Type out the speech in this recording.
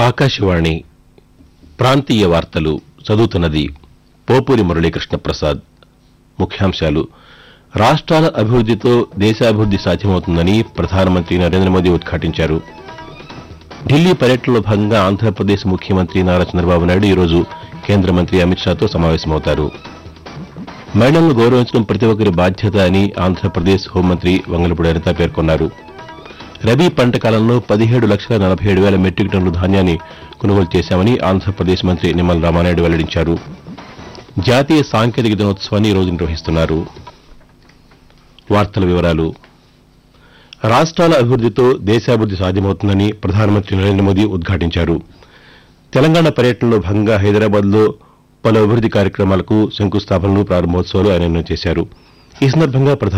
ఆకాశవాణి ప్రాంతీయ వార్తలు చదువుతున్నది పోపూరి మురళీకృష్ణ ప్రసాద్ ముఖ్యాంశాలు రాష్ట్రాల అభివృద్దితో దేశాభివృద్ది సాధ్యమవుతుందని ప్రధానమంత్రి నరేంద్ర మోదీ ఉద్ఘాటించారు ఢిల్లీ పర్యటనలో భాగంగా ఆంధ్రప్రదేశ్ ముఖ్యమంత్రి నారా చంద్రబాబు నాయుడు ఈరోజు కేంద్ర మంత్రి అమిత్ షాతో సమావేశమవుతారు మహిళలను గౌరవించడం ప్రతి ఒక్కరి బాధ్యత అని ఆంధ్రప్రదేశ్ హోంమంత్రి వంగలపూడి అనిత పేర్కొన్నారు రబీ పంట కాలంలో పదిహేడు లక్షల నలభై ఏడు వేల మెట్రిక్ టన్నుల ధాన్యాన్ని కొనుగోలు చేశామని ఆంధ్రప్రదేశ్ మంత్రి నిమ్మల రామానాయుడు వెల్లడించారు జాతీయ సాంకేతిక దినోత్సవాన్ని ఈ రోజు నిర్వహిస్తున్నారు వార్తల వివరాలు రాష్ట్రాల అభివృద్దితో దేశాభివృద్ది సాధ్యమవుతుందని ప్రధానమంత్రి నరేంద్ర మోదీ ఉద్ఘాటించారు తెలంగాణ పర్యటనలో భాగంగా హైదరాబాద్ లో పలు అభివృద్ది కార్యక్రమాలకు శంకుస్థాపనలు ప్రారంభోత్సవాలు ఆయన చేశారు ఈ సందర్భంగా ప్రధాన